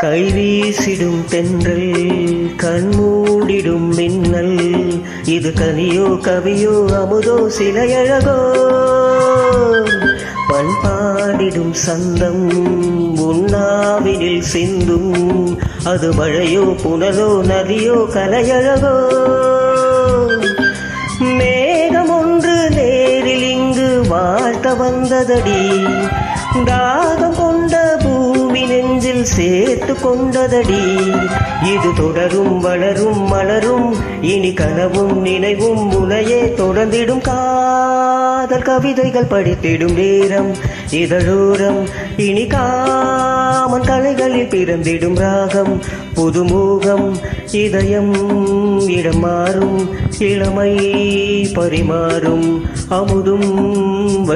கைவீசிடும் தென்றல் கண்மூடிடும் மின்னல் இது கனியோ கவியோ அமுதோ சிலையழகோ பண்பாடிடும் சந்தம் உண்ணாவினில் சிந்தும் அது மழையோ புனலோ நதியோ கலையழகோ மேகம் ஒன்று நேரில் இங்கு வாழ்த்த வந்ததடி தாகம் கொண்ட பூமி நெஞ்சில் சேர்த்து கொண்டதடி இது தொடரும் வளரும் மலரும் இனி கனவும் நினைவும் முனையே தொடர்ந்திடும் காதல் கவிதைகள் படித்திடும் நேரம் இதழோரம் இனி காமன் கலைகளில் பிறந்திடும் ராகம் புதுமுகம் இதயம் இடம் மாறும் இளமை பரிமாறும் அமுதும்